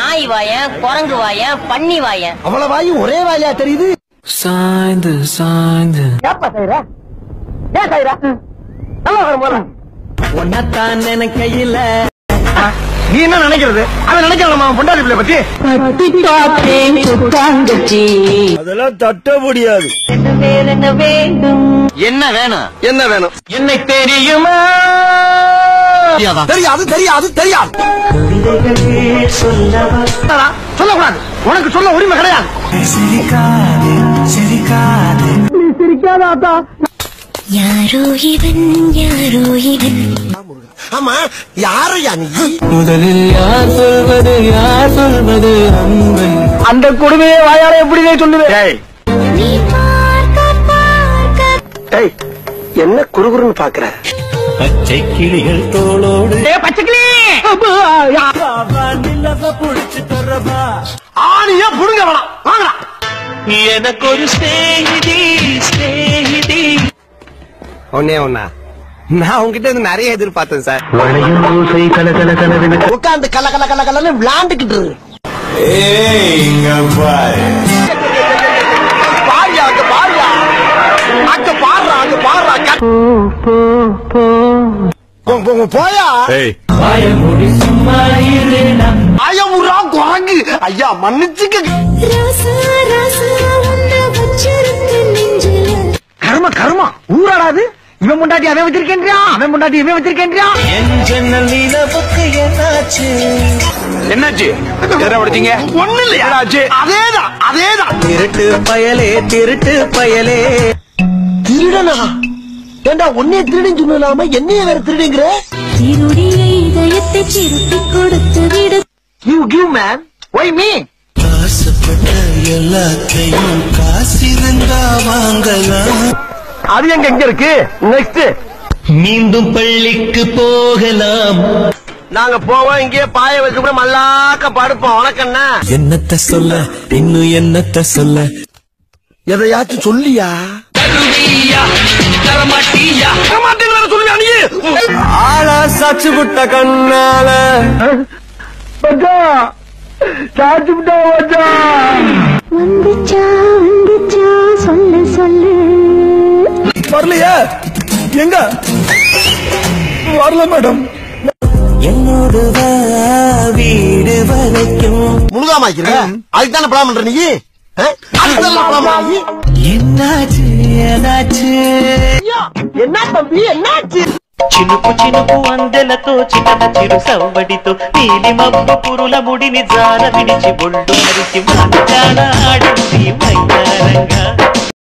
நாய் வாயன் குரங்கு வாயன் பன்னி வாயன் அவ்வளவு வாயும் ஒரே வாயிலா தெரியுது சாய்ந்து சாய்ந்து ஏப்பா செய்யற ஏன் செய்யற நல்லா வரும் போல உன்னத்தான் நினைக்கையில நீ என்ன நினைக்கிறது அவன் நினைக்கிறமா பொண்டாடி பிள்ளை பத்தி அதெல்லாம் தட்ட முடியாது என்ன வேணும் என்ன வேணும் என்னை தெரியுமா தெரியாது தெரியாது தெரியாது என்னடா, சொல்லக்கூடாது உனக்கு சொல்ல உரிமை கிடையாது யாரோ இவன் யாரோ இவன் ஆமா யாரையா நீ முதலில் யார் சொல்வது யார் சொல்வது அன்பை அந்த கொடுமையை வாயார எப்படி சொல்லுவேன் நீ பார்க்க பார்க்க ஏய் என்ன குறுகுறுன்னு பாக்குற பச்சை கிளிகள் தோளோடு ஆணியா புடுங்க வேணாம் வாங்கடா எனக்கு ஒரு ஸ்நேகிதி ஸ்நேகிதி ஒன்னே ஒன்னா நான் உங்ககிட்ட இருந்து நிறைய எதிர்பார்த்தேன் சார் உட்காந்து கல கல கல கலன்னு விளாண்டுக்கிட்டு இரு. பாருயா அங்க பாருயா அங்க பாடுறா அங்க பாடுறா கட்- போ- போ- போயா அயமுறா குரங்கு ஐயா மன்னிச்சுக்க ராசா ராசா உன்னை வச்சிருக்க நெஞ்சில கர்ம கர்மா ஊராடாது இவன் முண்டாட்டி அவன் வச்சிருக்கேன்றியா அவன் முண்டாட்டி இவன் வச்சிருக்கேன்றியா என் ஜன்னல் நிலவுக்கு என்னாச்சு என்னாச்சு எதிர படிச்சீங்க ஒண்ணு இல்லையா அதேதான் அதேதான் திருட்டு பயலே திருட்டு பயலே திருடனா ஏண்டா உன்னைய திருடுன்னு சொல்லாம என்னைய வேற திருடுங்கிற திருடிய இதயத்தை திருப்பி கொடுத்து விடு give give man why me ஆசைப்பட்ட எல்லாத்தையும் காசிருந்தா வாங்கலாம் அது எங்க எங்க இருக்கு நெக்ஸ்ட் மீண்டும் பள்ளிக்கு போகலாம் நாங்க போவோம் இங்கே பாய வச்சு கூட மல்லாக்க படுப்போம் உனக்கண்ணா என்னத்த சொல்ல இன்னும் என்னத்த சொல்ல எதையாச்சும் சொல்லியா ஆளா சாச்சு புட்ட கண்ணால சாச்சு விட்டா வந்துச்சா வந்துச்சா சொல்லு சொல்லு வரலையா எங்க வரல மேடம் என்னோடு வா வீடு வரைக்கும் முழுகாம அதுக்கு தானே படம் பண்ற நீ அதுதான் படம் பண்ற நீ என்னாச்சு என்னாச்சு என்ன தம்பி என்னாச்சு చినుకు చినుకు అందెలతో చిటన చిరు సవ్వడితో నీలి మబ్బు పురుల ముడిని జార విడిచి ఒళ్ళు మరిచి మాట్లాడ ఆడింది మైదానంగా